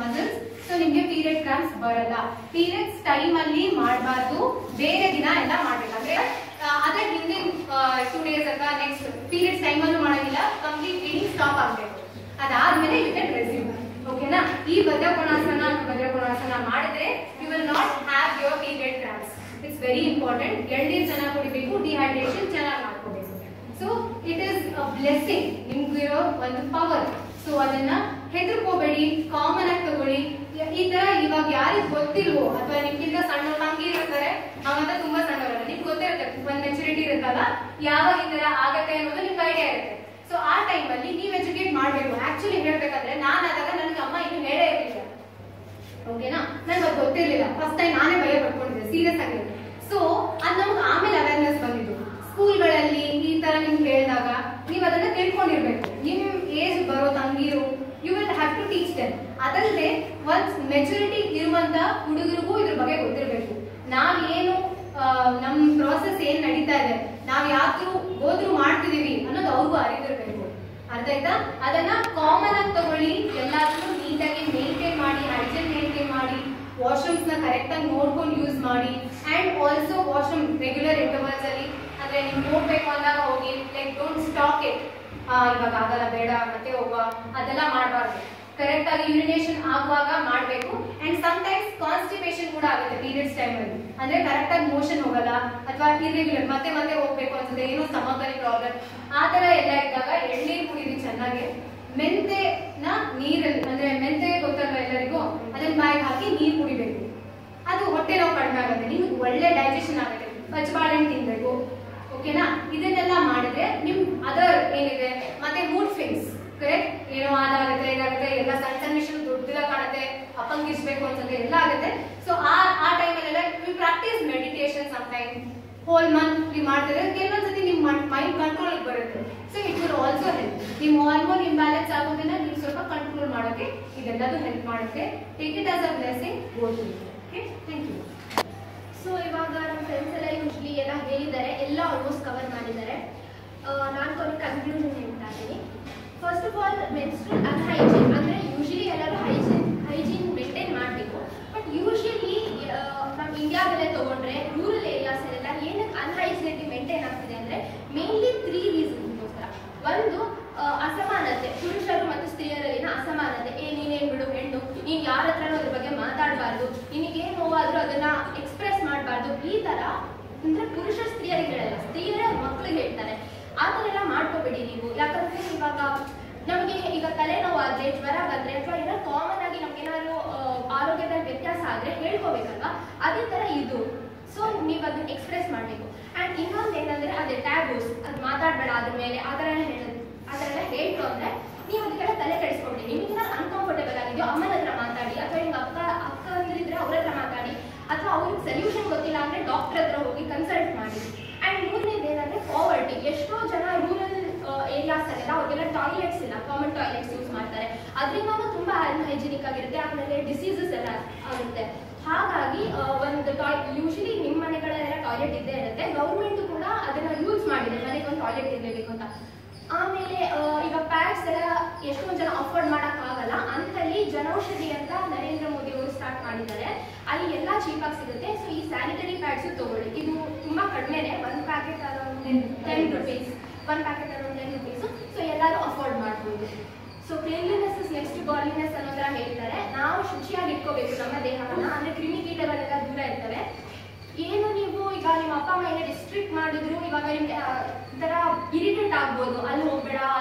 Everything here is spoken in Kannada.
ಮಸಲ್ಸ್ ಸೊ ನಿಮ್ಗೆ ಪೀರಿಯಡ್ ಕ್ರಾಂಪ್ಸ್ ಬರಲ್ಲ ಪೀರಿಯಡ್ಸ್ ಟೈಮ್ ಅಲ್ಲಿ ಮಾಡಬಾರ್ದು ಬೇರೆ ದಿನ ಎಲ್ಲ ಮಾಡ್ಬೇಕು ಅಂದ್ರೆ ಆ, ಅದ್ರ ಹಿಂದಿನ ಟೂ ಡೇಸ್ ಅಥವಾ ನೆಕ್ಸ್ಟ್ ಪೀರಿಯಡ್ಸ್ ಟೈಮ್ ಅಲ್ಲೂ ಮಾಡೋದಿಲ್ಲ ಕಂಪ್ಲೀಟ್ ಬ್ಲೀಡಿಂಗ್ ಸ್ಟಾಪ್ ಆಗ್ಬೇಕು ಅದಾದ್ಮೇಲೆ ಯು ಕ್ಯಾನ್ ರೆಸ್ಯೂಮ್ ಓಕೆನಾ ಈ ಭದ್ರಕೋಣಾಸನ ಭದ್ರಕೋಣಾಸನ ಮಾಡಿದ್ರೆ you will not have your period cramps it's very important ಎಳ್ನೀರು ಚೆನ್ನಾಗಿ ಕುಡಿಬೇಕು ಡಿಹೈಡ್ರೇಷನ್ ಚೆನ್ನಾಗಿ ಮಾಡ್ಕೋಬೇಕು so it is a blessing ನಿಮ್ಗಿರೋ ಒಂದು ಪವರ್ ಸೊ ಅದನ್ನ ಹೆದರ್ಕೋಬೇಡಿ ಕಾಮನ್ ಆಗಿ ತಗೊಳ್ಳಿ ಈ ತರ ಇವಾಗ ಯಾರಿಗ್ ಗೊತ್ತಿಲ್ವೋ ಅಥವಾ ನಿಮ್ಗಿಂತ ಸಣ್ಣ ತಂಗಿ ಇರ್ತಾರೆ ಅವಂತ ತುಂಬಾ ಸಣ್ಣವರಲ್ಲ ನಿಮ್ಗೆ ಗೊತ್ತಿರುತ್ತೆ ಒಂದ್ ಮೆಚುರಿಟಿ ಇರುತ್ತಲ್ಲ ಯಾವಾಗ ಈ ತರ ಆಗತ್ತೆ ಅನ್ನೋದು ನಿಮ್ಗೆ ಐಡಿಯಾ ಇರುತ್ತೆ ಸೊ ಆ ಟೈಮ್ ಅಲ್ಲಿ ನೀವ್ ಎಜುಕೇಟ್ ಮಾಡ್ಬೇಕು ಆಕ್ಚುಲಿ ಹೇಳ್ಬೇಕಂದ್ರೆ ನಾನ್ ಆದಾಗ ನನಗೆ ಅಮ್ಮ ಇನ್ನು ಹೇಳೇ ಇರಲಿಲ್ಲ ಓಕೆನಾ ನನ್ಗೆ ಅದು ಗೊತ್ತಿರ್ಲಿಲ್ಲ ಫಸ್ಟ್ ಟೈಮ್ ನಾನೇ ಭಯ ಪಡ್ಕೊಂಡಿದ್ದೆ ಸೀರಿಯಸ್ ಆಗಿ ಸೊ ಅದ್ ನಮ್ಗೆ ಆಮೇಲೆ ಅವೇರ್ನೆಸ್ ಬಂದಿದ್ದು ಸ್ಕೂಲ್ಗಳಲ್ಲಿ ಈ ತರ ನಿಮ್ಗೆ ಹೇಳಿದಾಗ ನೀವು ಅದನ್ನ ತಿಳ್ಕೊಂಡಿರ್ಬೇಕು ನಿಮ್ ಏಜ್ ಬರೋ ತಂಗಿರು you will have to teach them ಅದಲ್ಲದೆ ಒಂದ್ ಮೆಚುರಿಟಿ ಇರುವಂತ ಹುಡುಗರಿಗೂ ಇದ್ರ ಬಗ್ಗೆ ಗೊತ್ತಿರ್ಬೇಕು ನಾವ್ ಏನು ಆ, ನಮ್ ಪ್ರಾಸೆಸ್ ಏನ್ ನಡೀತಾ ಇದೆ ನಾವ್ ಯಾವ್ದು ಹೋದ್ರು ಮಾಡ್ತಿದೀವಿ ಅನ್ನೋದು ಅವ್ರಿಗೂ ಅರಿವಿರ್ಬೇಕು ಅರ್ಥ ಆಯ್ತಾ ಅದನ್ನ ಕಾಮನ್ ಆಗಿ ತಗೊಳ್ಳಿ ಎಲ್ಲಾದ್ರೂ ನೀಟಾಗಿ ಮೇಂಟೈನ್ ಮಾಡಿ ಹೈಜೀನ್ ಮೇಂಟೈನ್ ಮಾಡಿ ವಾಶ್ರೂಮ್ಸ್ ನ ಕರೆಕ್ಟ್ ಆಗಿ ನೋಡ್ಕೊಂಡು ಯೂಸ್ ಮಾಡಿ and also washroom regular intervals ಅಲ್ಲಿ ಅಂದ್ರೆ ನಿಮ್ಗೆ ಹೋಗ್ಬೇಕು ಅಂದಾಗ ಹೋಗಿ ಲೈಕ್ ಡೋಂಟ್ ಸ್ಟಾಕ್ ಇಟ್ ಇವಾಗ ಆಗಲ್ಲ ಬೇಡ ಮತ್ತೆ ಹೋಗುವ ಅದೆಲ್ಲ ಮಾಡಬಾರ್ದು ಕರೆಕ್ಟ್ ಆಗಿ ಯೂರಿನೇಷನ್ ಆಗುವಾಗ ಮಾಡಬೇಕು ಅಂಡ್ ಸಮ್ಟೈಮ್ಸ್ ಕಾನ್ಸ್ಟಿಪೇಷನ್ ಕೂಡ ಆಗುತ್ತೆ ಪೀರಿಯಡ್ಸ್ ಟೈಮ್ ಅಲ್ಲಿ ಅಂದ್ರೆ ಕರೆಕ್ಟ್ ಆಗಿ ಮೋಷನ್ ಹೋಗಲ್ಲ ಅಥವಾ ಇರ್ರೆಗ್ಯುಲರ್ ಮತ್ತೆ ಮತ್ತೆ ಹೋಗ್ಬೇಕು ಅನ್ಸುತ್ತೆ ಏನೋ ಸ್ಟಮಕಲ್ಲಿ ಪ್ರಾಬ್ಲಮ್ ಆ ತರ ಎಲ್ಲ ಇದ್ದಾಗ ಎಳ್ನೀರು ಕುಡೀರಿ ಚೆನ್ನಾಗಿ ಮೆಂತೆನ ನೀರಲ್ಲಿ ಅಂದ್ರೆ ಮೆಂತೆ ಗೊತ್ತಲ್ವ ಎಲ್ಲರಿಗೂ ಅದನ್ನ ಬಾಯಿಗೆ ಹಾಕಿ ನೀರು ಕುಡಿಬೇಕು ಅದು ಹೊಟ್ಟೆ ನೋವು ಕಡಿಮೆ ಆಗುತ್ತೆ ನಿಮ್ಗೆ ಒಳ್ಳೆ ಡೈಜೆಷನ್ ಆಗುತ್ತೆ ಪಚ್ಚಬಾಳೆಹಣ್ಣು ತಿನ್ಬೇಕು ಓಕೆನಾ ಇದನ್ನೆಲ್ಲ ಮಾಡಿದ್ರೆ ನಿಮ್ ಅದರ್ ಏನಿದೆ ಮತ್ತೆ ಮೂಡ್ ಸ್ವಿಂಗ್ಸ್ ಕರೆಕ್ಟ್ ಏನೋ ಅದಾಗುತ್ತೆ ಇದಾಗುತ್ತೆ ಎಲ್ಲ ಸಣ್ಣ ಸಣ್ಣ ವಿಷಯ ದೊಡ್ಡದ ಕಾಣುತ್ತೆ ಅಪ್ಪಂಗಿಸ್ಬೇಕು ಅನ್ಸುತ್ತೆ ಎಲ್ಲ ಆಗುತ್ತೆ ಸೊ ಆ ಆ ಟೈಮಲ್ಲೆಲ್ಲ we practice meditation some time whole month ನೀವು ಮಾಡ್ತಿದ್ರೆ ಕೆಲವೊಂದ್ಸತಿ ನಿಮ್ಮ ಮೈಂಡ್ ಕಂಟ್ರೋಲ್ ಬರುತ್ತೆ so it will also help ನಿಮ್ಮ ಹಾರ್ಮೋನ್ ಇಂಬ್ಯಾಲೆನ್ಸ್ ಆಗೋದನ್ನ ನೀವು ಸ್ವಲ್ಪ ಕಂಟ್ರೋಲ್ ಮಾಡೋಕೆ ಇದೆಲ್ಲದೂ ಹೆಲ್ಪ್ ಮಾಡುತ್ತೆ take it as a blessing okay thank you so ಇವಾಗ ನಮ್ಮ ಫ್ರೆಂಡ್ಸ್ ಎಲ್ಲ ಯೂಶ್ವಲಿ ಎಲ್ಲ ಹೇಳಿದ್ದಾರೆ ಎಲ್ಲ ಆಲ್ಮೋಸ್ಟ್ ಕವರ್ ಮಾಡಿದ್ದಾರೆ ನಾನು కొన్ని ಕನ್ಕ್ಲೂಷನ್ ಹೇಳ್ತಾ ಇದ್ದೀನಿ first of all menstrual unhygiene ಅಂದರೆ ಯೂಶಲಿ ಎಲ್ಲರೂ ಹೈಜೀನ್ ಹೈಜೀನ್ ಮೇಂಟೈನ್ ಮಾಡಬೇಕು ಬಟ್ ಯೂಶಲಿ ನಮ್ಮ ಇಂಡಿಯಾದಲ್ಲೇ ತೊಗೊಂಡ್ರೆ ರೂರಲ್ ಏರಿಯಾಸಲ್ಲೆಲ್ಲ ಏನಕ್ಕೆ ಅನ್ಹೈಜಿನಿಟಿ ಮೇಂಟೈನ್ ಆಗ್ತಿದೆ ಅಂದರೆ ಮೇನ್ಲಿ ತ್ರೀ ರೀಸನ್ಗೋಸ್ಕರ ಒಂದು ಆ, ಅಸಮಾನತೆ ಪುರುಷರು ಮತ್ತು ಸ್ತ್ರೀಯರಲ್ಲಿನ ಅಸಮಾನತೆ ಏ ನೀನೇನ್ ಬಿಡು ಹೆಣ್ಣು ನೀನ್ ಯಾರ ಹತ್ರನೂ ಅದ್ರ ಬಗ್ಗೆ ಮಾತಾಡಬಾರ್ದು ನಿನಗೇನು ನೋವಾದ್ರೂ ಅದನ್ನ ಎಕ್ಸ್ಪ್ರೆಸ್ ಮಾಡಬಾರ್ದು ಈ ತರ ಅಂದ್ರೆ ಪುರುಷ ಸ್ತ್ರೀಯರಿಗೆ ಹೇಳಲ್ಲ ಸ್ತ್ರೀಯರೇ ಅವ್ರ ಮಕ್ಳಿಗೆ ಹೇಳ್ತಾರೆ ಆ ಥರ ಎಲ್ಲ ಮಾಡ್ಕೋಬೇಡಿ ನೀವು ಯಾಕಂದ್ರೆ ಇವಾಗ ನಮಗೆ ಈಗ ತಲೆನೋವಾದ್ರೆ ಜ್ವರ ಬಂದ್ರೆ ಅಥವಾ ಏನೋ ಕಾಮನ್ ಆಗಿ ನಮ್ಗೆ ಏನಾದ್ರು ಆರೋಗ್ಯದಲ್ಲಿ ವ್ಯತ್ಯಾಸ ಆದ್ರೆ ಹೇಳ್ಕೋಬೇಕಲ್ವಾ ಅದೇ ತರ ಇದು ಸೊ ನೀವು ಅದನ್ನ ಎಕ್ಸ್ಪ್ರೆಸ್ ಮಾಡಬೇಕು ಅಂಡ್ ಇನ್ನೊಂದು ಏನಂದ್ರೆ ಅದೇ ಟ್ಯಾಬೂಸ್ ಅದು ಮಾತಾಡಬೇಡ ಅದ್ರ ಮೇಲೆ ಆ ಥರ ಎಲ್ಲ ಹೇಳೋದು ಆ ಥರ ಎಲ್ಲ ಹೇಳ್ತು ಅಂದ್ರೆ ನೀವು ಅದಕ್ಕೆಲ್ಲ ತಲೆ ಕೆಡಿಸ್ಕೊಬಿಡಿ ನಿಮಗೆ ಅನ್ಕಂಫರ್ಟೇಬಲ್ ಆಗಿದೆಯೋ ಅಮ್ಮನ ಹತ್ರ ಮಾತಾಡಿ ಅಥವಾ ನಿಮ್ಗೆ ಅಕ್ಕ ಅಕ್ಕ ಅಂದ್ರಿದ್ರೆ ಅವ್ರ ಹತ್ರ ಮಾತಾಡಿ ಅಥವಾ ಅವ್ರಿಗೆ ಸೊಲ್ಯೂಷನ್ ಗೊತ್ತಿಲ್ಲ ಅಂದ್ರೆ ಡಾಕ್ಟರ್ ಹತ್ರ ಹೋಗಿ ಕನ್ಸಲ್ಟ್ ಮಾಡಿ ಅಂಡ್ ಮೂರನೇದು ಏನಂದ್ರೆ ಪಾವರ್ಟಿ ಎಷ್ಟೋ ಜನ ರೂರಲ್ ಏರಿಯಾಸ್ ಅಲ್ಲೆಲ್ಲ ಅವ್ರಿಗೆಲ್ಲ ಟಾಯ್ಲೆಟ್ಸ್ ಇಲ್ಲ ಕಾಮನ್ ಟಾಯ್ಲೆಟ್ಸ್ ಯೂಸ್ ಮಾಡ್ತಾರೆ ಅದರಿಂದನೂ ತುಂಬಾ ಅನ್ಹೈಜಿನಿಕ್ ಆಗಿರುತ್ತೆ ಆಮೇಲೆ ಡಿಸೀಸಸ್ ಎಲ್ಲ ಆಗುತ್ತೆ ಹಾಗಾಗಿ ಆ, ಒಂದು ಟಾಯ್ ಯೂಶಲಿ ನಿಮ್ಮ ಮನೆಗಳೆಲ್ಲ ಟಾಯ್ಲೆಟ್ ಇದ್ದೇ ಇರುತ್ತೆ ಗೌರ್ಮೆಂಟ್ ಕೂಡ ಅದನ್ನ ಯೂಸ್ ಮಾಡಿದೆ ಮನೆಗೆ ಒಂದು ಟಾಯ್ಲೆಟ್ ಇರಲೇಬೇಕು ಅಂತ ಆಮೇಲೆ ಆ, ಈಗ ಪ್ಯಾಡ್ಸ್ ಎಲ್ಲ ಎಷ್ಟೊಂದು ಜನ ಅಫೋರ್ಡ್ ಆಗಲ್ಲ ಅಂತಲ್ಲಿ ಜನೌಷಧಿ ಅಂತ ನರೇಂದ್ರ ಮೋದಿ ಅವರು ಸ್ಟಾರ್ಟ್ ಮಾಡಿದ್ದಾರೆ ಅಲ್ಲಿ ಎಲ್ಲ ಚೀಪಾಗಿ ಸಿಗುತ್ತೆ ಸೊ ಈ ಸ್ಯಾನಿಟರಿ ಪ್ಯಾಡ್ಸ್ ತಗೊಳ್ಳಿ ಇದು ತುಂಬಾ ಕಡಿಮೆನೆ ಒಂದು ಪ್ಯಾಕೆಟ್ ಅರೌಂಡ್ ಟೆನ್ ರುಪೀಸ್ ಒಂದು packet around ten rupees so ಎಲ್ಲರೂ ಅಫೋರ್ಡ್ ಮಾಡ್ಬೋದು so cleanliness is next godliness ಅನ್ನೋ ಥರ ಹೇಳ್ತಾರೆ ನಾವು ಶುಚಿಯಾಗಿ ಇಟ್ಕೋಬೇಕು ನಮ್ಮ ದೇಹವನ್ನ ಅಂದ್ರೆ ಕ್ರಿಮಿಕೀಟಗಳೆಲ್ಲ ದೂರ ಇರ್ತವೆ ಏನು ನೀವು ಈಗ ನಿಮ್ಮ ಅಪ್ಪ ಅಮ್ಮ ಏನೇ ಡಿಸ್ಟ್ರಿಕ್ಟ್ ಮಾಡಿದ್ರು ಇವಾಗ ನಿಮ್ಗೆ ಆ, ಈ ಥರ ಇರಿಟೇಟ್ ಆಗ್ಬೋದು ಅಲ್ಲಿ ಹೋಗ್ಬೇಡ